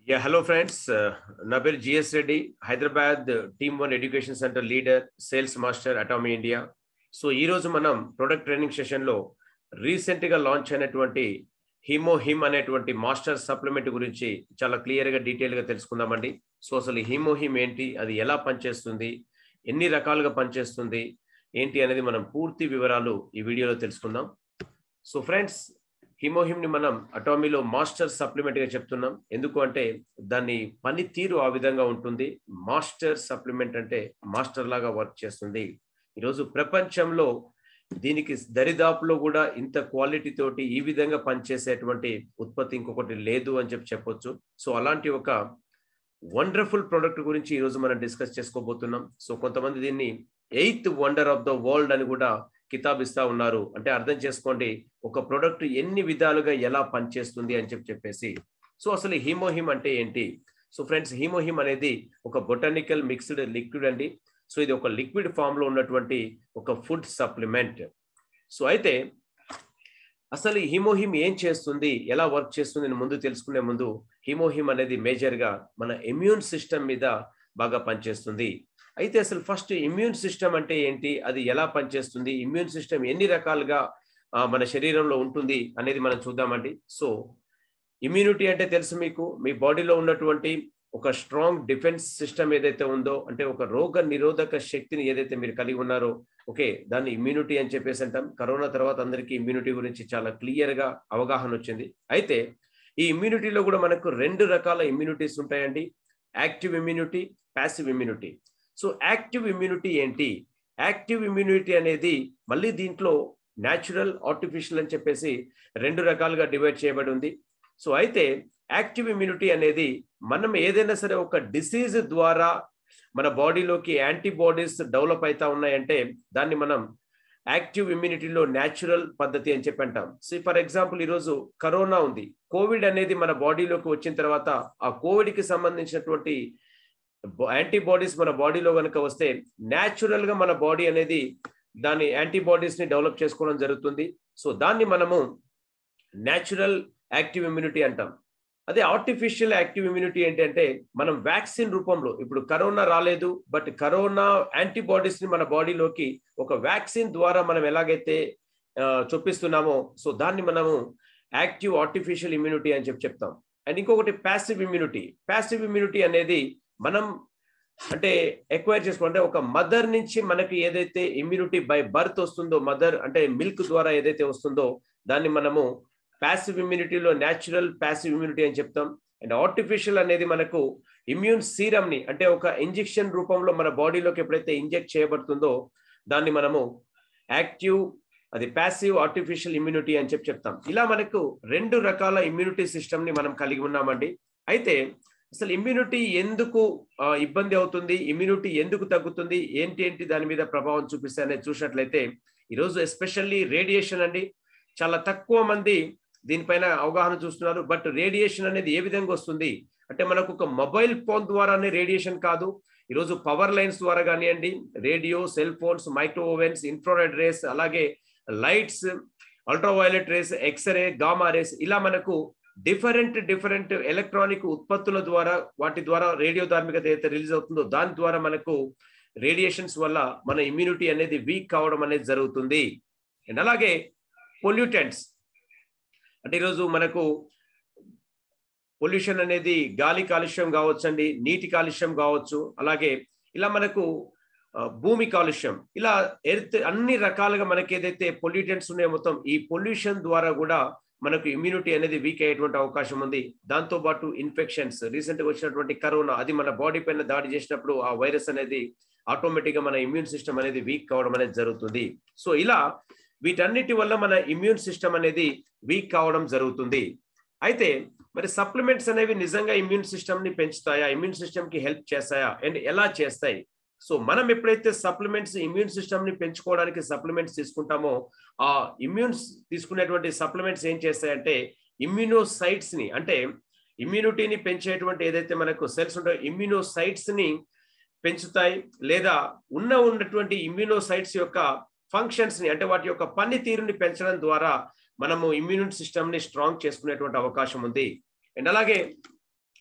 yeah hello friends నా పేరు G S Reddy Hyderabad team one education centre leader sales master Atomy India so ఈరోజు మనం product training సెషన్లో రీసెంట్గా లాంచ్ అయినటువంటి హిమో హిమ్ అనేటువంటి మాస్టర్ సప్లిమెంట్ గురించి చాలా క్లియర్గా డీటెయిల్గా తెలుసుకుందామండి సో అసలు హిమో హిమ్ ఏంటి అది ఎలా పనిచేస్తుంది ఎన్ని రకాలుగా పనిచేస్తుంది ఏంటి అనేది మనం పూర్తి వివరాలు ఈ వీడియోలో తెలుసుకుందాం సో ఫ్రెండ్స్ హిమోహిమ్ని మనం అటామీలో మాస్టర్ సప్లిమెంట్ గా చెప్తున్నాం ఎందుకు అంటే దాని పనితీరు ఆ విధంగా ఉంటుంది మాస్టర్ సప్లిమెంట్ అంటే మాస్టర్ లాగా వర్క్ చేస్తుంది ఈరోజు ప్రపంచంలో దీనికి దరిదాపులో కూడా ఇంత క్వాలిటీ తోటి ఈ విధంగా పనిచేసేటువంటి ఉత్పత్తి ఇంకొకటి లేదు అని చెప్పి చెప్పొచ్చు సో అలాంటి ఒక వండర్ఫుల్ ప్రోడక్ట్ గురించి ఈరోజు మనం డిస్కస్ చేసుకోబోతున్నాం సో కొంతమంది దీన్ని eighth wonder of the world అని కూడా కితాబ్ ఇస్తా ఉన్నారు అంటే అర్థం చేసుకోండి ఒక ప్రొడక్ట్ ఎన్ని విధాలుగా ఎలా పనిచేస్తుంది అని చెప్పి చెప్పేసి సో అసలు హీమోహిమ్ అంటే ఏంటి సో ఫ్రెండ్స్ హీమోహిమ్ అనేది ఒక బొటానికల్ మిక్స్డ్ లిక్విడ్ అండి సో ఇది ఒక లిక్విడ్ ఫామ్ లో ఉన్నటువంటి ఒక ఫుడ్ సప్లిమెంట్ సో అయితే అసలు హిమోహిమ్ ఏం చేస్తుంది ఎలా వర్క్ చేస్తుంది ముందు తెలుసుకునే ముందు హిమోహిమ్ అనేది మేజర్ గా మన ఇమ్యూన్ సిస్టమ్ మీద బాగా పనిచేస్తుంది అయితే అసలు ఫస్ట్ ఇమ్యూన్ సిస్టమ్ అంటే ఏంటి అది ఎలా పనిచేస్తుంది ఇమ్యూన్ సిస్టమ్ ఎన్ని రకాలుగా మన శరీరంలో ఉంటుంది అనేది మనం చూద్దామండి సో ఇమ్యూనిటీ అంటే తెలుసు మీకు మీ బాడీలో ఉన్నటువంటి ఒక స్ట్రాంగ్ డిఫెన్స్ సిస్టమ్ ఏదైతే ఉందో అంటే ఒక రోగ నిరోధక శక్తిని ఏదైతే మీరు కలిగి ఉన్నారో ఓకే దాన్ని ఇమ్యూనిటీ అని చెప్పేసి అంటాం కరోనా తర్వాత అందరికీ ఇమ్యూనిటీ గురించి చాలా క్లియర్ గా అవగాహన వచ్చింది అయితే ఈ ఇమ్యూనిటీలో కూడా మనకు రెండు రకాల ఇమ్యూనిటీస్ ఉంటాయండి active immunity passive immunity so active immunity ఏంటి యాక్టివ్ ఇమ్యూనిటీ అనేది మళ్ళీ దీంట్లో న్యాచురల్ ఆర్టిఫిషియల్ అని చెప్పేసి రెండు రకాలుగా డివైడ్ చేయబడి ఉంది సో అయితే యాక్టివ్ ఇమ్యూనిటీ అనేది మనం ఏదైనా సరే ఒక డిసీజ్ ద్వారా మన బాడీలోకి యాంటీబాడీస్ డెవలప్ అవుతా ఉన్నాయంటే దాన్ని మనం యాక్టివ్ ఇమ్యూనిటీలో న్యాచురల్ పద్ధతి అని చెప్పి అంటాం సో ఫర్ ఎగ్జాంపుల్ ఈరోజు కరోనా ఉంది కోవిడ్ అనేది మన బాడీలోకి వచ్చిన తర్వాత ఆ కోవిడ్కి సంబంధించినటువంటి యాంటీబాడీస్ మన బాడీలో కనుక వస్తే న్యాచురల్ గా మన బాడీ అనేది దాని యాంటీబాడీస్ ని డెవలప్ చేసుకోవడం జరుగుతుంది సో దాన్ని మనము న్యాచురల్ యాక్టివ్ ఇమ్యూనిటీ అంటాం అదే ఆర్టిఫిషియల్ యాక్టివ్ ఇమ్యూనిటీ ఏంటంటే మనం వ్యాక్సిన్ రూపంలో ఇప్పుడు కరోనా రాలేదు బట్ కరోనా యాంటీబాడీస్ ని మన బాడీలోకి ఒక వ్యాక్సిన్ ద్వారా మనం ఎలాగైతే చొప్పిస్తున్నామో సో దాన్ని మనము యాక్టివ్ ఆర్టిఫిషియల్ ఇమ్యూనిటీ అని చెప్పి చెప్తాం అండ్ ఇంకొకటి ప్యాసివ్ ఇమ్యూనిటీ ప్యాసివ్ ఇమ్యూనిటీ అనేది మనం అంటే ఎక్వైర్ చేసుకుంటే ఒక మదర్ నుంచి మనకి ఏదైతే ఇమ్యూనిటీ బై బర్త్ వస్తుందో మదర్ అంటే మిల్క్ ద్వారా ఏదైతే వస్తుందో దాన్ని మనము ప్యాసివ్ ఇమ్యూనిటీలో న్యాచురల్ ప్యాసివ్ ఇమ్యూనిటీ అని చెప్తాం అండ్ ఆర్టిఫిషియల్ అనేది మనకు ఇమ్యూన్ సీరమ్ని అంటే ఒక ఇంజెక్షన్ రూపంలో మన బాడీలోకి ఎప్పుడైతే ఇంజెక్ట్ చేయబడుతుందో దాన్ని మనము యాక్టివ్ అది ప్యాసివ్ ఆర్టిఫిషియల్ ఇమ్యూనిటీ అని చెప్పి చెప్తాం ఇలా మనకు రెండు రకాల ఇమ్యూనిటీ సిస్టమ్ని మనం కలిగి ఉన్నామండి అయితే అసలు ఇమ్యూనిటీ ఎందుకు ఇబ్బంది అవుతుంది ఇమ్యూనిటీ ఎందుకు తగ్గుతుంది ఏంటి ఏంటి దాని మీద ప్రభావం చూపిస్తే అనేది చూసినట్లయితే ఈరోజు ఎస్పెషల్లీ రేడియేషన్ అండి చాలా తక్కువ మంది దీనిపైన అవగాహన చూస్తున్నారు బట్ రేడియేషన్ అనేది ఏ విధంగా వస్తుంది అంటే మనకు ఒక మొబైల్ ఫోన్ ద్వారానే రేడియేషన్ కాదు ఈరోజు పవర్ లైన్స్ ద్వారా కానివ్వండి radio cell phones micro ovens infrared rays అలాగే lights ultraviolet rays X ray gamma rays ఇలా మనకు డిఫరెంట్ డిఫరెంట్ ఎలక్ట్రానిక్ ఉత్పత్తుల ద్వారా వాటి ద్వారా రేడియో ధార్మికత ఏదైతే రిలీజ్ అవుతుందో దాని ద్వారా మనకు రేడియేషన్స్ వల్ల మన ఇమ్యూనిటీ అనేది వీక్ కావడం అనేది జరుగుతుంది అండ్ అలాగే పొల్యూటెంట్స్ అంటే ఈరోజు మనకు పొల్యూషన్ అనేది గాలి కాలుష్యం కావచ్చండి నీటి కాలుష్యం కావచ్చు అలాగే ఇలా మనకు భూమి కాలుష్యం ఇలా ఎర్త్ అన్ని రకాలుగా మనకి ఏదైతే పొల్యూటెంట్స్ ఉన్నాయో మొత్తం ఈ పొల్యూషన్ ద్వారా కూడా మనకు ఇమ్యూనిటీ అనేది వీక్ అయ్యేటువంటి అవకాశం ఉంది దాంతో పాటు ఇన్ఫెక్షన్స్ రీసెంట్ గా వచ్చినటువంటి కరోనా అది మన బాడీ పైన దాడి చేసినప్పుడు ఆ వైరస్ అనేది ఆటోమేటిక్ గా మన ఇమ్యూన్ సిస్టమ్ అనేది వీక్ కావడం అనేది జరుగుతుంది సో ఇలా వీటన్నిటి వల్ల మన ఇమ్యూన్ సిస్టమ్ అనేది వీక్ కావడం జరుగుతుంది అయితే మరి సప్లిమెంట్స్ అనేవి నిజంగా ఇమ్యూన్ సిస్టమ్ ని పెంచుతాయా ఇమ్యూన్ సిస్టమ్ కి హెల్ప్ చేస్తాయా అండ్ ఎలా చేస్తాయి సో మనం ఎప్పుడైతే సప్లిమెంట్స్ ఇమ్యూన్ సిస్టమ్ ని పెంచుకోవడానికి సప్లిమెంట్స్ తీసుకుంటామో ఆ ఇమ్యూన్స్ తీసుకునేటువంటి సప్లిమెంట్స్ ఏం చేస్తాయంటే ఇమ్యూనోసైట్స్ ని అంటే ఇమ్యూనిటీని పెంచేటువంటి ఏదైతే మనకు సెల్స్ ఉంటాయో ఇమ్యూనోసైట్స్ ని పెంచుతాయి లేదా ఉన్న ఉన్నటువంటి ఇమ్యూనోసైట్స్ యొక్క ఫంక్షన్స్ ని అంటే వాటి యొక్క పనితీరుని పెంచడం ద్వారా మనము ఇమ్యూన్ సిస్టమ్ ని స్ట్రాంగ్ చేసుకునేటువంటి అవకాశం ఉంది అండ్ అలాగే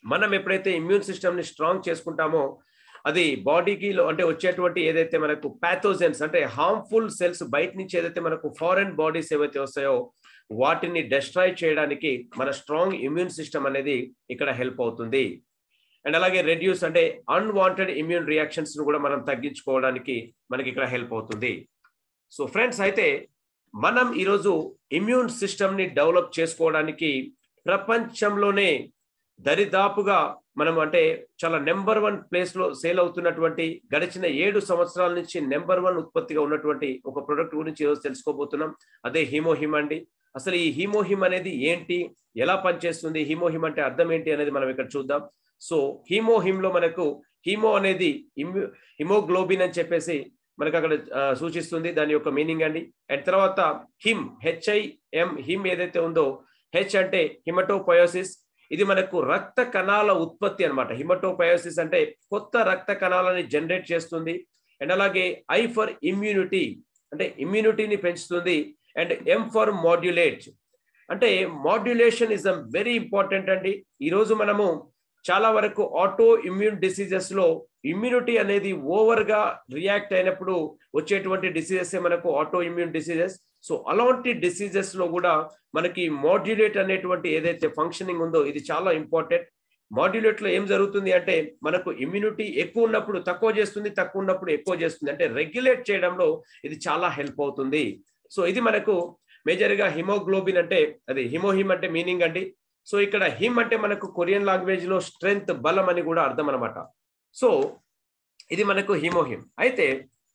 మనం ఎప్పుడైతే ఇమ్యూన్ సిస్టమ్ ని స్ట్రాంగ్ చేసుకుంటామో అది బాడీకి అంటే వచ్చేటువంటి ఏదైతే మనకు ప్యాథోజన్స్ అంటే హార్మ్ఫుల్ సెల్స్ బయట నుంచి ఏదైతే మనకు ఫారెన్ బాడీస్ ఏవైతే వస్తాయో వాటిని డెస్ట్రాయ్ చేయడానికి మన స్ట్రాంగ్ ఇమ్యూన్ సిస్టమ్ అనేది ఇక్కడ హెల్ప్ అవుతుంది అండ్ అలాగే రెడ్యూస్ అంటే అన్వాంటెడ్ ఇమ్యూన్ రియాక్షన్స్ ను కూడా మనం తగ్గించుకోవడానికి మనకి ఇక్కడ హెల్ప్ అవుతుంది సో ఫ్రెండ్స్ అయితే మనం ఈరోజు ఇమ్యూన్ సిస్టమ్ ని డెవలప్ చేసుకోవడానికి ప్రపంచంలోనే దరిదాపుగా మనం అంటే చాలా నెంబర్ వన్ ప్లేస్ లో సేల్ అవుతున్నటువంటి గడిచిన ఏడు సంవత్సరాల నుంచి నెంబర్ వన్ ఉత్పత్తిగా ఉన్నటువంటి ఒక ప్రొడక్ట్ గురించి ఈరోజు తెలుసుకోబోతున్నాం అదే హీమోహిమ్ అండి అసలు ఈ హీమోహిమ్ అనేది ఏంటి ఎలా పనిచేస్తుంది హీమోహిమ్ అంటే అర్థం ఏంటి అనేది మనం ఇక్కడ చూద్దాం సో హీమోహిమ్ లో మనకు హీమో అనేది హిమోగ్లోబిన్ అని చెప్పేసి మనకు అక్కడ సూచిస్తుంది దాని యొక్క మీనింగ్ అండి అండ్ తర్వాత హిమ్ హెచ్ఐఎం హిమ్ ఏదైతే ఉందో హెచ్ అంటే హిమటోపయోసిస్ ఇది మనకు రక్త కణాల ఉత్పత్తి అనమాట హిమటోపయోసిస్ అంటే కొత్త రక్త కణాలని జనరేట్ చేస్తుంది అండ్ అలాగే ఐ ఫర్ ఇమ్యూనిటీ అంటే ఇమ్యూనిటీని పెంచుతుంది అండ్ ఎం ఫర్ మాడ్యులేట్ అంటే modulation is a very important అండి ఈరోజు మనము చాలా వరకు ఆటో ఇమ్యూన్ డిసీజెస్ లో ఇమ్యూనిటీ అనేది ఓవర్ గా రియాక్ట్ అయినప్పుడు వచ్చేటువంటి డిసీజెస్ మనకు ఆటో ఇమ్యూన్ డిసీజెస్ సో అలాంటి డిసీజెస్ లో కూడా మనకి మాడ్యులేట్ అనేటువంటి ఏదైతే ఫంక్షనింగ్ ఉందో ఇది చాలా ఇంపార్టెంట్ మాడ్యులేట్ లో ఏం జరుగుతుంది అంటే మనకు ఇమ్యూనిటీ ఎక్కువ ఉన్నప్పుడు తక్కువ చేస్తుంది తక్కువ ఉన్నప్పుడు ఎక్కువ చేస్తుంది అంటే రెగ్యులేట్ చేయడంలో ఇది చాలా హెల్ప్ అవుతుంది సో ఇది మనకు మేజర్ గా హిమోగ్లోబిన్ అంటే అది హిమోహిమ్ అంటే మీనింగ్ అండి సో ఇక్కడ హిమ్ అంటే మనకు కొరియన్ లాంగ్వేజ్ లో స్ట్రెంగ్త్ బలం అని కూడా అర్థం అనమాట సో ఇది మనకు హిమోహిమ్ అయితే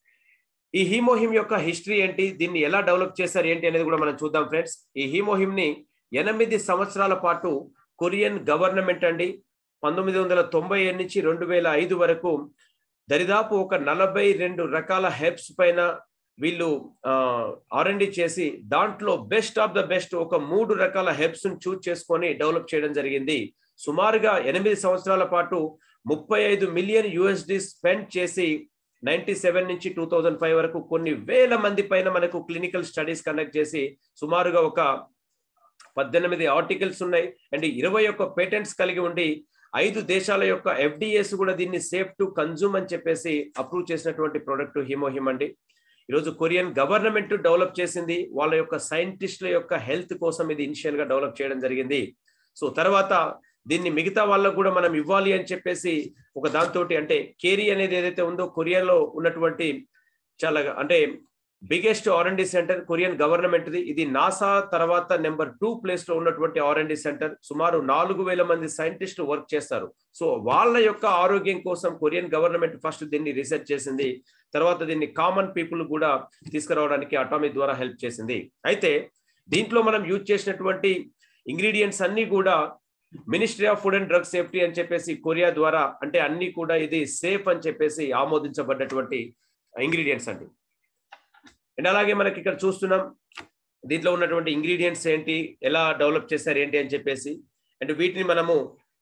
ఈ హీమోహిమ్ యొక్క హిస్టరీ ఏంటి దీన్ని ఎలా డెవలప్ చేశారు ఏంటి అనేది కూడా మనం చూద్దాం ఫ్రెండ్స్ ఈ హీమోహిమ్ ని ఎనిమిది సంవత్సరాల పాటు కొరియన్ గవర్నమెంట్ అండి పంతొమ్మిది వందల తొంభై ఏడు నుంచి రెండు వేల ఐదు వరకు దరిదాపు ఒక నలభై రెండు రకాల హెర్బ్స్ పైన వీళ్ళు ఆర్ఎండి చేసి దాంట్లో బెస్ట్ ఆఫ్ ద బెస్ట్ ఒక మూడు రకాల హెర్బ్స్ ను చూజ్ చేసుకొని డెవలప్ చేయడం జరిగింది సుమారుగా ఎనిమిది సంవత్సరాల పాటు ముప్పై ఐదు మిలియన్ యుఎస్డి స్పెండ్ చేసి నైన్టీ సెవెన్ నుంచి టూ థౌజండ్ ఫైవ్ వరకు కొన్ని వేల మంది పైన మనకు క్లినికల్ స్టడీస్ కండక్ట్ చేసి సుమారుగా ఒక పద్దెనిమిది ఆర్టికల్స్ ఉన్నాయి అండ్ ఇరవై ఒక్క పేటెంట్స్ కలిగి ఉండి ఐదు దేశాల యొక్క ఎఫ్డిఎస్ కూడా దీన్ని సేఫ్ టు కన్జ్యూమ్ అని చెప్పేసి అప్రూవ్ చేసినటువంటి ప్రోడక్ట్ హిమోహిమ్ అండి ఈరోజు కొరియన్ గవర్నమెంట్ డెవలప్ చేసింది వాళ్ళ యొక్క సైంటిస్టుల యొక్క హెల్త్ కోసం ఇది ఇనిషియల్ గా డెవలప్ చేయడం జరిగింది సో తర్వాత దీన్ని మిగతా వాళ్ళకు కూడా మనం ఇవ్వాలి అని చెప్పేసి ఒక దాంతో అంటే కేరీ అనేది ఏదైతే ఉందో కొరియాలో ఉన్నటువంటి చాలా అంటే బిగ్గెస్ట్ ఆర్ఎండి సెంటర్ కొరియన్ గవర్నమెంట్ది ఇది నాసా తర్వాత నెంబర్ టూ ప్లేస్ లో ఉన్నటువంటి ఆర్ఎండి సెంటర్ సుమారు నాలుగు వేల మంది సైంటిస్టులు వర్క్ చేస్తారు సో వాళ్ళ యొక్క ఆరోగ్యం కోసం కొరియన్ గవర్నమెంట్ ఫస్ట్ దీన్ని రీసెర్చ్ చేసింది తర్వాత దీన్ని కామన్ పీపుల్ కూడా తీసుకురావడానికి అటామిక్ ద్వారా హెల్ప్ చేసింది అయితే దీంట్లో మనం యూజ్ చేసినటువంటి ఇంగ్రీడియంట్స్ అన్ని కూడా ministry of food and drug safety అని చెప్పేసి కొరియా ద్వారా అంటే అన్ని కూడా ఇది సేఫ్ అని చెప్పేసి ఆమోదించబడ్డటువంటి ఇంగ్రీడియంట్స్ అండి అండ్ అలాగే మనకి ఇక్కడ చూస్తున్నాం దీంట్లో ఉన్నటువంటి ఇంగ్రీడియంట్స్ ఏంటి ఎలా డెవలప్ చేశారు ఏంటి అని చెప్పేసి అండ్ వీటిని మనము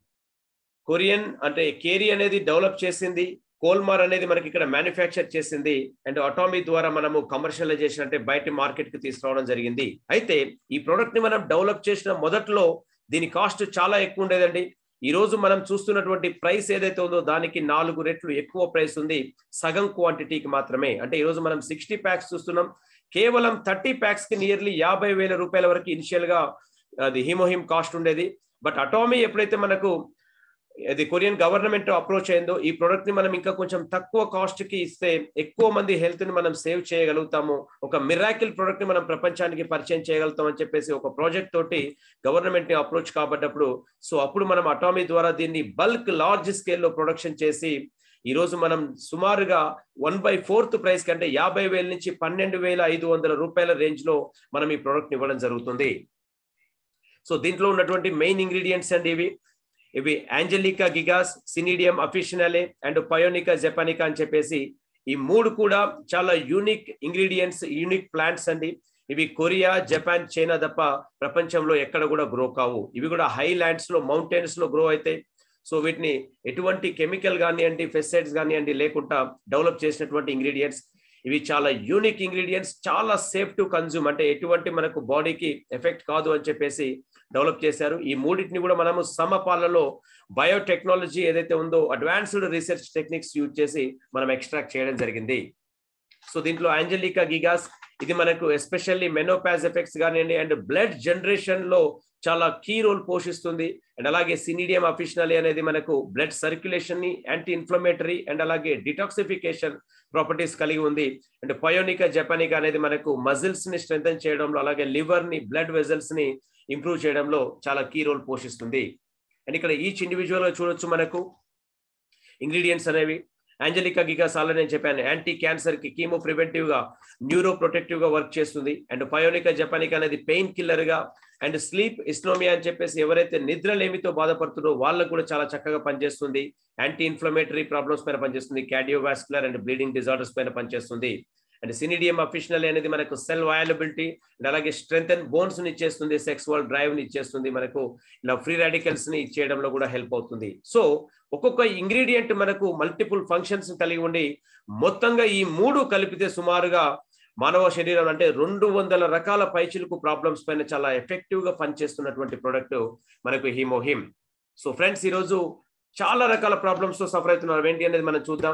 కొరియన్ అంటే కేరీ అనేది డెవలప్ చేసింది కోల్మార్ అనేది మనకి ఇక్కడ మ్యానుఫ్యాక్చర్ చేసింది అండ్ అటామీ ద్వారా మనము కమర్షియలైజేషన్ అంటే బయట మార్కెట్ కి తీసుకురావడం జరిగింది అయితే ఈ ప్రోడక్ట్ ని మనం డెవలప్ చేసిన మొదట్లో దీని కాస్ట్ చాలా ఎక్కువ ఉండేదండి ఈ రోజు మనం చూస్తున్నటువంటి ప్రైస్ ఏదైతే ఉందో దానికి నాలుగు రెట్లు ఎక్కువ ప్రైస్ ఉంది సగం క్వాంటిటీకి మాత్రమే అంటే ఈ రోజు మనం సిక్స్టీ ప్యాక్స్ చూస్తున్నాం కేవలం థర్టీ ప్యాక్స్ కి నియర్లీ యాభై వేల రూపాయల వరకు ఇనిషియల్ గా అది హిమోహిమ్ కాస్ట్ ఉండేది బట్ అటామీ ఎప్పుడైతే మనకు అది కొరియన్ గవర్నమెంట్ అప్రోచ్ అయిందో ఈ ప్రొడక్ట్ ని మనం ఇంకా కొంచెం తక్కువ కాస్ట్ కి ఇస్తే ఎక్కువ మంది హెల్త్ ని మనం సేవ్ చేయగలుగుతాము ఒక మిరాకిల్ ప్రొడక్ట్ ని మనం ప్రపంచానికి పరిచయం చేయగలుగుతాం అని చెప్పేసి ఒక ప్రాజెక్ట్ తోటి గవర్నమెంట్ ని అప్రోచ్ కాబట్టినప్పుడు సో అప్పుడు మనం అటామీ ద్వారా దీన్ని బల్క్ లార్జ్ స్కేల్లో ప్రొడక్షన్ చేసి ఈ రోజు మనం సుమారుగా వన్ బై ఫోర్త్ ప్రైస్ కంటే యాభై వేల నుంచి పన్నెండు వేల ఐదు వందల రూపాయల రేంజ్ లో మనం ఈ ప్రొడక్ట్ ఇవ్వడం జరుగుతుంది సో దీంట్లో ఉన్నటువంటి మెయిన్ ఇంగ్రీడియంట్స్ అండి ఇవి ఇవి యాంజలికా గిగాస్ సినిడియం అఫిషనలే అండ్ పయోనికా జపానికా అని చెప్పేసి ఈ మూడు కూడా చాలా యూనిక్ ఇంగ్రీడియంట్స్ యూనిక్ ప్లాంట్స్ అండి ఇవి కొరియా జపాన్ చైనా తప్ప ప్రపంచంలో ఎక్కడ కూడా గ్రో కావు ఇవి కూడా హై ల్యాండ్స్ లో మౌంటైన్స్ లో గ్రో అవుతాయి సో వీటిని ఎటువంటి కెమికల్ కానివ్వండి పెస్టిసైడ్స్ కానివ్వండి లేకుండా డెవలప్ చేసినటువంటి ఇంగ్రీడియంట్స్ ఇవి చాలా యూనిక్ ఇంగ్రీడియంట్స్ చాలా సేఫ్ టు కన్జ్యూమ్ అంటే ఎటువంటి మనకు బాడీకి ఎఫెక్ట్ కాదు అని చెప్పేసి డెవలప్ చేశారు ఈ మూడింటిని కూడా మనము సమపాలలో బయోటెక్నాలజీ ఏదైతే ఉందో అడ్వాన్స్డ్ రీసెర్చ్ టెక్నిక్స్ యూజ్ చేసి మనం ఎక్స్ట్రాక్ట్ చేయడం జరిగింది సో దీంట్లో ఆంజలికా గిగాస్ ఇది మనకు ఎస్పెషల్లీ మెనోపాజ్ ఎఫెక్ట్స్ కానివ్వండి అండ్ బ్లడ్ జనరేషన్ లో చాలా కీ రోల్ పోషిస్తుంది అండ్ అలాగే సినిడియం అఫిషనలీ అనేది మనకు బ్లడ్ సర్క్యులేషన్ ని యాంటీ ఇన్ఫ్లమేటరీ అండ్ అలాగే డిటాక్సిఫికేషన్ ప్రాపర్టీస్ కలిగి ఉంది అండ్ పయోనికా జపానికా అనేది మనకు మజిల్స్ ని స్ట్రెంగ్ చేయడంలో అలాగే లివర్ ని బ్లడ్ వెజల్స్ ని ఇంప్రూవ్ చేయడంలో చాలా కీ రోల్ పోషిస్తుంది అండ్ ఇక్కడ ఈచ్ ఇండివిజువల్ గా చూడొచ్చు మనకు ఇంగ్రీడియంట్స్ అనేవి యాంజలికా గిగాస్ ఆల్రెడీ నేను చెప్పాను యాంటీ క్యాన్సర్ కి కీమో ప్రివెంటివ్ గా న్యూరో ప్రొటెక్టివ్ గా వర్క్ చేస్తుంది అండ్ పయోనికా జపానికా అనేది పెయిన్ కిల్లర్ గా అండ్ స్లీప్ ఇస్నోమియా అని చెప్పేసి ఎవరైతే నిద్రలేమితో బాధపడుతున్నారో వాళ్ళకు కూడా చాలా చక్కగా పనిచేస్తుంది యాంటీ ఇన్ఫ్లమేటరీ ప్రాబ్లమ్స్ పైన పనిచేస్తుంది కార్డియోవాస్కులర్ అండ్ బ్లీడింగ్ డిజార్డర్స్ పైన పనిచేస్తుంది అండ్ సినిడియం అఫిషనల్ అనేది మనకు సెల్ వయలబిలిటీ అండ్ అలాగే స్ట్రెంగ్ అండ్ బోన్స్ ని ఇచ్చేస్తుంది సెక్సువల్ డ్రైవ్ ని ఇచ్చేస్తుంది మనకు ఇలా ఫ్రీ రాడికల్స్ ని ఇచ్చేయడంలో కూడా హెల్ప్ అవుతుంది సో ఒక్కొక్క ఇంగ్రీడియంట్ మనకు మల్టిపుల్ ఫంక్షన్స్ కలిగి ఉండి మొత్తంగా ఈ మూడు కలిపితే సుమారుగా మానవ శరీరం అంటే రెండు వందల రకాల పైచిలుకు ప్రాబ్లమ్స్ పైన చాలా ఎఫెక్టివ్ గా పనిచేస్తున్నటువంటి ప్రోడక్ట్ మనకు హిమోహిమ్ సో ఫ్రెండ్స్ ఈరోజు చాలా రకాల ప్రాబ్లమ్స్ తో సఫర్ అవుతున్నారు ఏంటి అనేది మనం చూద్దాం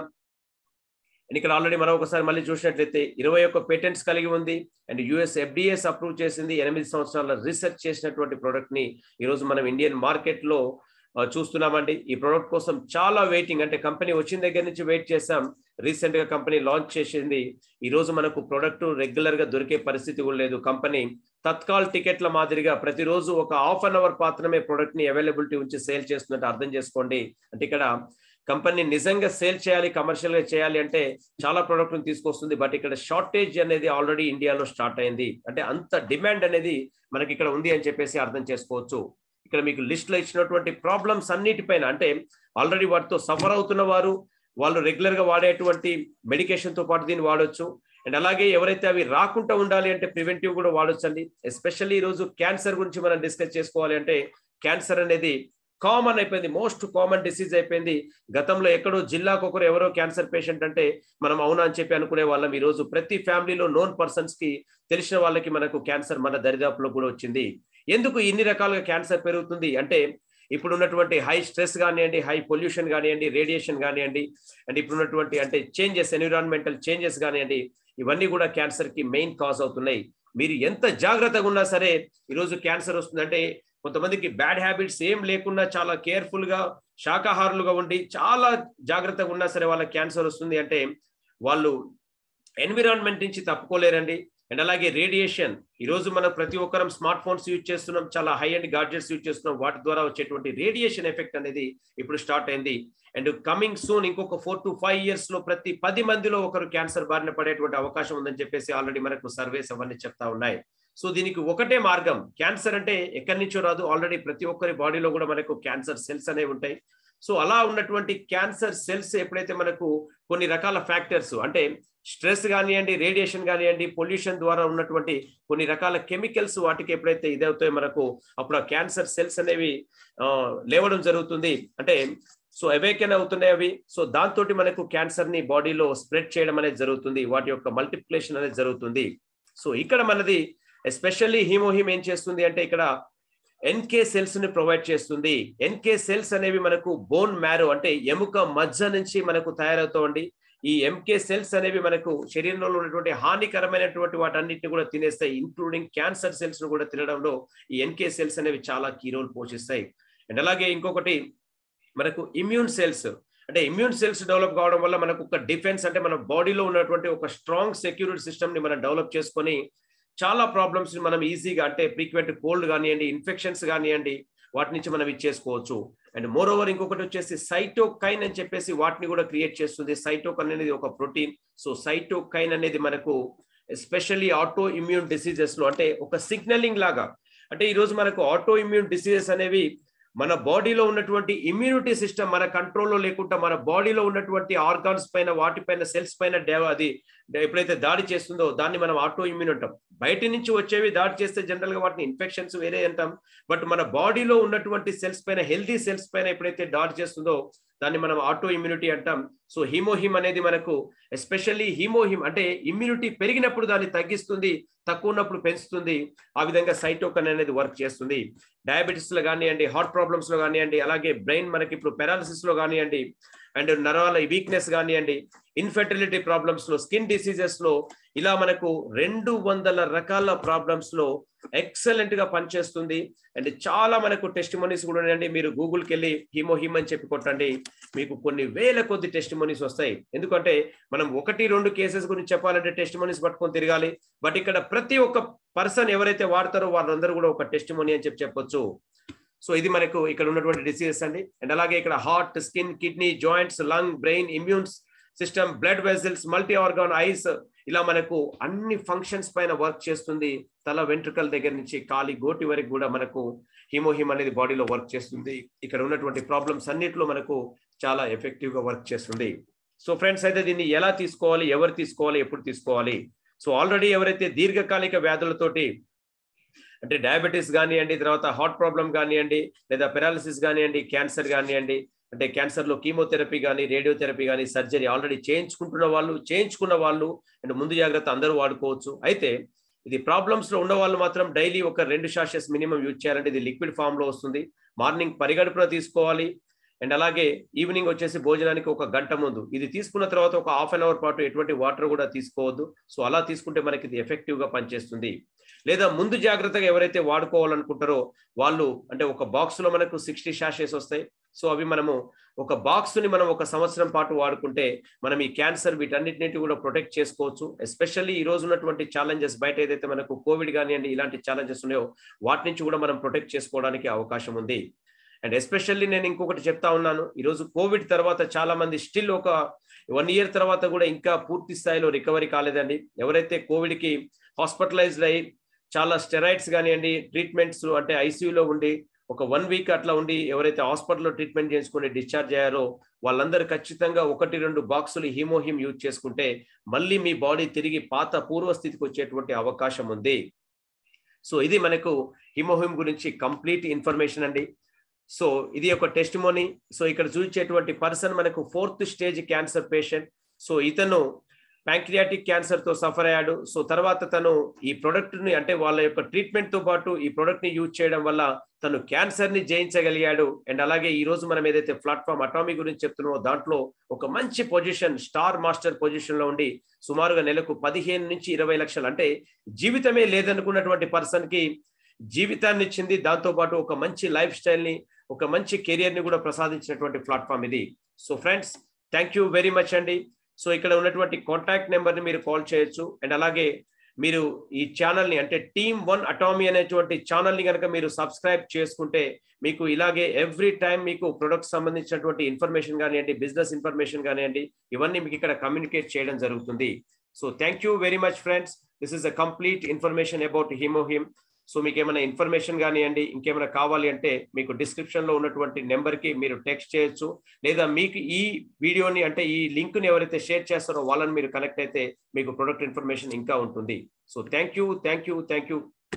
అండ్ ఇక్కడ ఆల్రెడీ మనం ఒకసారి మళ్ళీ చూసినట్లయితే ఇరవై ఒక్క పేటెంట్స్ కలిగి ఉంది అండ్ యుఎస్ ఎఫ్డిఎస్ అప్రూవ్ చేసింది ఎనిమిది సంవత్సరాల రీసెర్చ్ చేసినటువంటి ప్రోడక్ట్ ని ఈరోజు మనం ఇండియన్ మార్కెట్ లో చూస్తున్నామండి ఈ ప్రోడక్ట్ కోసం చాలా వెయిటింగ్ అంటే కంపెనీ వచ్చిన దగ్గర నుంచి వెయిట్ చేసాం రీసెంట్ గా కంపెనీ లాంచ్ చేసింది ఈ రోజు మనకు ప్రోడక్ట్ రెగ్యులర్ గా దొరికే పరిస్థితి కూడా లేదు కంపెనీ తత్కాల్ టికెట్ల మాదిరిగా ప్రతిరోజు ఒక హాఫ్ అన్ అవర్ మాత్రమే ప్రోడక్ట్ ని అవైలబిలిటీ ఉంచి సేల్ చేస్తున్నట్టు అర్థం చేసుకోండి అంటే ఇక్కడ కంపెనీ నిజంగా సేల్ చేయాలి కమర్షియల్ గా చేయాలి అంటే చాలా ప్రోడక్ట్ తీసుకొస్తుంది బట్ ఇక్కడ షార్టేజ్ అనేది ఆల్రెడీ ఇండియాలో స్టార్ట్ అయింది అంటే అంత డిమాండ్ అనేది మనకి ఇక్కడ ఉంది అని చెప్పేసి అర్థం చేసుకోవచ్చు ఇక్కడ మీకు లిస్ట్ లో ఇచ్చినటువంటి ప్రాబ్లమ్స్ అన్నిటిపైన అంటే ఆల్రెడీ వాటితో సఫర్ అవుతున్న వారు వాళ్ళు రెగ్యులర్ గా వాడేటువంటి మెడికేషన్ తో పాటు దీన్ని వాడొచ్చు అండ్ అలాగే ఎవరైతే అవి రాకుండా ఉండాలి అంటే ప్రివెంటివ్ కూడా వాడొచ్చు అండి ఎస్పెషల్లీ ఈ రోజు క్యాన్సర్ గురించి మనం డిస్కస్ చేసుకోవాలి అంటే క్యాన్సర్ అనేది కామన్ అయిపోయింది మోస్ట్ కామన్ డిసీజ్ అయిపోయింది గతంలో ఎక్కడో జిల్లాకు ఒకరు ఎవరో క్యాన్సర్ పేషెంట్ అంటే మనం అవునా అని చెప్పి అనుకునే వాళ్ళం ఈ రోజు ప్రతి ఫ్యామిలీలో నోన్ పర్సన్స్ కి తెలిసిన వాళ్ళకి మనకు క్యాన్సర్ మన దరిదాపులో కూడా వచ్చింది ఎందుకు ఇన్ని రకాలుగా క్యాన్సర్ పెరుగుతుంది అంటే ఇప్పుడు ఉన్నటువంటి హై స్ట్రెస్ కానివ్వండి హై పొల్యూషన్ కానివ్వండి రేడియేషన్ కానివ్వండి అండ్ ఇప్పుడు ఉన్నటువంటి అంటే చేంజెస్ ఎన్విరాన్మెంటల్ చేంజెస్ కానివ్వండి ఇవన్నీ కూడా క్యాన్సర్ కి మెయిన్ కాజ్ అవుతున్నాయి మీరు ఎంత జాగ్రత్తగా ఉన్నా సరే ఈరోజు క్యాన్సర్ వస్తుంది అంటే కొంతమందికి బ్యాడ్ హ్యాబిట్స్ ఏం లేకుండా చాలా కేర్ఫుల్ గా శాకాహారులుగా ఉండి చాలా జాగ్రత్తగా ఉన్నా సరే వాళ్ళకి క్యాన్సర్ వస్తుంది అంటే వాళ్ళు ఎన్విరాన్మెంట్ నుంచి తప్పుకోలేరండి అండ్ అలాగే రేడియేషన్ ఈ రోజు మనం ప్రతి ఒక్కరం స్మార్ట్ ఫోన్స్ యూజ్ చేస్తున్నాం చాలా హై అండ్ గాడ్జెట్స్ యూజ్ చేస్తున్నాం వాటి ద్వారా వచ్చేటువంటి రేడియేషన్ ఎఫెక్ట్ అనేది ఇప్పుడు స్టార్ట్ అయింది అండ్ కమింగ్ సూన్ ఇంకొక ఫోర్ టు ఫైవ్ ఇయర్స్ లో ప్రతి పది మందిలో ఒకరు క్యాన్సర్ బారిన పడేటువంటి అవకాశం ఉందని చెప్పేసి ఆల్రెడీ మనకు సర్వేస్ అవన్నీ చెప్తా ఉన్నాయి సో దీనికి ఒకటే మార్గం క్యాన్సర్ అంటే ఎక్కడి నుంచో రాదు ఆల్రెడీ ప్రతి ఒక్కరి బాడీలో కూడా మనకు క్యాన్సర్ సెల్స్ అనేవి ఉంటాయి సో అలా ఉన్నటువంటి క్యాన్సర్ సెల్స్ ఎప్పుడైతే మనకు కొన్ని రకాల ఫ్యాక్టర్స్ అంటే స్ట్రెస్ కానివ్వండి రేడియేషన్ కానివ్వండి పొల్యూషన్ ద్వారా ఉన్నటువంటి కొన్ని రకాల కెమికల్స్ వాటికి ఎప్పుడైతే ఇదవుతాయో మనకు అప్పుడు ఆ క్యాన్సర్ సెల్స్ అనేవి లేవడం జరుగుతుంది అంటే సో అవేకెన్ అవుతున్నాయి అవి సో దాంతో మనకు క్యాన్సర్ ని బాడీలో స్ప్రెడ్ చేయడం అనేది జరుగుతుంది వాటి యొక్క మల్టిప్లికేషన్ అనేది జరుగుతుంది సో ఇక్కడ మనది ఎస్పెషల్లీ హీమోహిమ్ ఏం చేస్తుంది అంటే ఇక్కడ ఎన్కే సెల్స్ ని ప్రొవైడ్ చేస్తుంది ఎన్కే సెల్స్ అనేవి మనకు బోన్ మ్యారో అంటే ఎముక మజ్జ నుంచి మనకు తయారవుతామండి ఈ ఎంకే సెల్స్ అనేవి మనకు శరీరంలో ఉన్నటువంటి హానికరమైనటువంటి వాటన్నిటిని కూడా తినేస్తాయి ఇంక్లూడింగ్ క్యాన్సర్ సెల్స్ ను కూడా తినడంలో ఈ ఎన్కే సెల్స్ అనేవి చాలా కీ రోల్ పోషిస్తాయి అండ్ అలాగే ఇంకొకటి మనకు ఇమ్యూన్ సెల్స్ అంటే ఇమ్యూన్ సెల్స్ డెవలప్ కావడం వల్ల మనకు ఒక డిఫెన్స్ అంటే మన బాడీలో ఉన్నటువంటి ఒక స్ట్రాంగ్ సెక్యూరిటీ సిస్టమ్ ని మనం డెవలప్ చేసుకొని చాలా ప్రాబ్లమ్స్ ని మనం ఈజీగా అంటే ఫ్రీక్వెంట్ కోల్డ్ కానివ్వండి ఇన్ఫెక్షన్స్ కానివ్వండి వాటి నుంచి మనం ఇచ్చేసుకోవచ్చు అండ్ మోర్ ఓవర్ ఇంకొకటి వచ్చేసి సైటోకైన్ అని చెప్పేసి వాటిని కూడా క్రియేట్ చేస్తుంది సైటోకైన్ అనేది ఒక ప్రోటీన్ సో సైటోకైన్ అనేది మనకు ఎస్పెషల్లీ ఆటో ఇమ్యూన్ డిసీజెస్ లో అంటే ఒక సిగ్నలింగ్ లాగా అంటే ఈ రోజు మనకు ఆటో ఇమ్యూన్ డిసీజెస్ అనేవి మన బాడీలో ఉన్నటువంటి ఇమ్యూనిటీ సిస్టమ్ మన కంట్రోల్లో లేకుండా మన బాడీలో ఉన్నటువంటి ఆర్గాన్స్ పైన వాటిపైన సెల్స్ పైన అది ఎప్పుడైతే దాడి చేస్తుందో దాన్ని మనం ఆటో ఇమ్యూన్ అంటాం బయట నుంచి వచ్చేవి దాడి చేస్తే జనరల్ గా వాటిని ఇన్ఫెక్షన్స్ వేరే అంటాం బట్ మన బాడీలో ఉన్నటువంటి సెల్స్ పైన హెల్దీ సెల్స్ పైన ఎప్పుడైతే దాడి చేస్తుందో దాన్ని మనం ఆటో ఇమ్యూనిటీ అంటాం సో హీమోహిమ్ అనేది మనకు ఎస్పెషల్లీ హీమోహిమ్ అంటే ఇమ్యూనిటీ పెరిగినప్పుడు దాన్ని తగ్గిస్తుంది తక్కువ ఉన్నప్పుడు పెంచుతుంది ఆ విధంగా సైటోకన్ అనేది వర్క్ చేస్తుంది డయాబెటీస్ లో కానివ్వండి హార్ట్ ప్రాబ్లమ్స్ లో కానివ్వండి అలాగే బ్రెయిన్ మనకి ఇప్పుడు పెరాలసిస్ లో కానివ్వండి అండ్ నరాల వీక్నెస్ కానివ్వండి ఇన్ఫెర్టిలిటీ ప్రాబ్లమ్స్ లో స్కిన్ డిసీజెస్ లో ఇలా మనకు రెండు వందల రకాల ప్రాబ్లమ్స్ లో ఎక్సలెంట్ గా పనిచేస్తుంది అండ్ చాలా మనకు టెస్టిమోనీస్ కూడా ఉన్నాయండి మీరు గూగుల్కి వెళ్ళి హిమోహిమ్ అని చెప్పి కొట్టండి మీకు కొన్ని వేల కొద్ది టెస్టిమోనీస్ వస్తాయి ఎందుకంటే మనం ఒకటి రెండు కేసెస్ గురించి చెప్పాలంటే టెస్టిమోనీస్ పట్టుకొని తిరగాలి బట్ ఇక్కడ ప్రతి ఒక్క పర్సన్ ఎవరైతే వాడతారో వాళ్ళందరూ కూడా ఒక టెస్టిమోనీ అని చెప్పి చెప్పొచ్చు సో ఇది మనకు ఇక్కడ ఉన్నటువంటి డిసీజెస్ అండి అండ్ అలాగే ఇక్కడ heart skin kidney joints lung brain immunes system blood vessels multi organ eyes ఇలా మనకు అన్ని ఫంక్షన్స్ పైన వర్క్ చేస్తుంది తల వెంట్రుకల దగ్గర నుంచి కాలి గోటి వరకు కూడా మనకు హిమోహిమ్ అనేది బాడీలో వర్క్ చేస్తుంది ఇక్కడ ఉన్నటువంటి ప్రాబ్లమ్స్ అన్నిట్లో మనకు చాలా ఎఫెక్టివ్ గా వర్క్ చేస్తుంది సో ఫ్రెండ్స్ అయితే దీన్ని ఎలా తీసుకోవాలి ఎవరు తీసుకోవాలి ఎప్పుడు తీసుకోవాలి సో ఆల్రెడీ ఎవరైతే దీర్ఘకాలిక వ్యాధులతోటి అంటే డయాబెటీస్ కానివ్వండి తర్వాత హార్ట్ ప్రాబ్లం కానివ్వండి లేదా పెరాలసిస్ కానివ్వండి క్యాన్సర్ కానివ్వండి అంటే క్యాన్సర్లో కీమోథెరపీ కానీ రేడియోథెరపీ కానీ సర్జరీ ఆల్రెడీ చేయించుకుంటున్న వాళ్ళు చేయించుకున్న వాళ్ళు అండ్ ముందు జాగ్రత్త అందరూ వాడుకోవచ్చు అయితే ఇది ప్రాబ్లమ్స్ లో ఉన్న వాళ్ళు మాత్రం డైలీ ఒక రెండు షాషెస్ మినిమం యూజ్ చేయాలంటే ఇది లిక్విడ్ ఫామ్ లో వస్తుంది మార్నింగ్ పరిగడుపున తీసుకోవాలి అండ్ అలాగే ఈవినింగ్ వచ్చేసి భోజనానికి ఒక గంట ముందు ఇది తీసుకున్న తర్వాత ఒక హాఫ్ అన్ అవర్ పాటు ఎటువంటి వాటర్ కూడా తీసుకోవద్దు సో అలా తీసుకుంటే మనకి ఇది ఎఫెక్టివ్ గా పనిచేస్తుంది లేదా ముందు జాగ్రత్తగా ఎవరైతే వాడుకోవాలనుకుంటారో వాళ్ళు అంటే ఒక బాక్స్ లో మనకు సిక్స్టీ షాషెస్ వస్తాయి సో అవి మనము ఒక బాక్స్ ని మనం ఒక సంవత్సరం పాటు వాడుకుంటే మనం ఈ క్యాన్సర్ వీటన్నిటిని కూడా ప్రొటెక్ట్ చేసుకోవచ్చు ఎస్పెషల్లీ ఈ రోజు ఉన్నటువంటి ఛాలెంజెస్ బయట ఏదైతే మనకు కోవిడ్ కానివ్వండి ఇలాంటి ఛాలెంజెస్ ఉన్నాయో వాటి నుంచి కూడా మనం ప్రొటెక్ట్ చేసుకోవడానికి అవకాశం ఉంది అండ్ ఎస్పెషల్లీ నేను ఇంకొకటి చెప్తా ఉన్నాను ఈరోజు కోవిడ్ తర్వాత చాలా మంది స్టిల్ ఒక వన్ ఇయర్ తర్వాత కూడా ఇంకా పూర్తి స్థాయిలో రికవరీ కాలేదండి ఎవరైతే కోవిడ్కి హాస్పిటలైజ్డ్ అయ్యి చాలా స్టెరాయిడ్స్ కానివ్వండి ట్రీట్మెంట్స్ అంటే ఐసీయూలో ఉండి ఒక వన్ వీక్ అట్లా ఉండి ఎవరైతే హాస్పిటల్లో ట్రీట్మెంట్ చేసుకుని డిశ్చార్జ్ అయ్యారో వాళ్ళందరూ ఖచ్చితంగా ఒకటి రెండు బాక్సులు హీమోహిమ్ యూజ్ చేసుకుంటే మళ్ళీ మీ బాడీ తిరిగి పాత పూర్వస్థితికి వచ్చేటువంటి అవకాశం ఉంది సో ఇది మనకు హిమోహిమ్ గురించి కంప్లీట్ ఇన్ఫర్మేషన్ అండి సో ఇది ఒక టెస్టిమోనీ సో ఇక్కడ చూపించేటువంటి పర్సన్ మనకు fourth stage cancer patient so ఇతను ప్యాంక్రియాటిక్ క్యాన్సర్ తో సఫర్ అయ్యాడు సో తర్వాత తను ఈ ప్రొడక్ట్ ని అంటే వాళ్ళ యొక్క ట్రీట్మెంట్ తో పాటు ఈ ప్రొడక్ట్ ని యూజ్ చేయడం వల్ల తను క్యాన్సర్ ని జయించగలిగాడు అండ్ అలాగే ఈ రోజు మనం ఏదైతే ప్లాట్ఫామ్ అటామీ గురించి చెప్తున్నామో దాంట్లో ఒక మంచి పొజిషన్ స్టార్ మాస్టర్ పొజిషన్ లో ఉండి సుమారుగా నెలకు పదిహేను నుంచి ఇరవై లక్షలు అంటే జీవితమే లేదనుకున్నటువంటి పర్సన్ కి జీవితాన్ని ఇచ్చింది దాంతో పాటు ఒక మంచి లైఫ్ స్టైల్ ని ఒక మంచి కెరియర్ ని కూడా ప్రసాదించినటువంటి ప్లాట్ఫామ్ ఇది so friends thank you very much అండి సో ఇక్కడ ఉన్నటువంటి కాంటాక్ట్ నెంబర్ని మీరు కాల్ చేయొచ్చు అండ్ అలాగే మీరు ఈ ఛానల్ని అంటే టీమ్ వన్ అటామీ అనేటువంటి ఛానల్ని కనుక మీరు సబ్స్క్రైబ్ చేసుకుంటే మీకు ఇలాగే ఎవ్రీ టైం మీకు ప్రొడక్ట్ సంబంధించినటువంటి ఇన్ఫర్మేషన్ కానివ్వండి బిజినెస్ ఇన్ఫర్మేషన్ కానివ్వండి ఇవన్నీ మీకు ఇక్కడ కమ్యూనికేట్ చేయడం జరుగుతుంది so thank you very much friends this is a complete information about హిమోహిమ్ సో మీకు ఏమైనా ఇన్ఫర్మేషన్ కానివ్వండి ఇంకేమైనా కావాలి అంటే మీకు డిస్క్రిప్షన్ లో ఉన్నటువంటి నెంబర్ కి మీరు టెక్స్ట్ చేయొచ్చు లేదా మీకు ఈ వీడియోని అంటే ఈ లింక్ ని ఎవరైతే షేర్ చేస్తారో వాళ్ళని మీరు కనెక్ట్ అయితే మీకు ప్రొడక్ట్ ఇన్ఫర్మేషన్ ఇంకా ఉంటుంది so thank you thank you thank you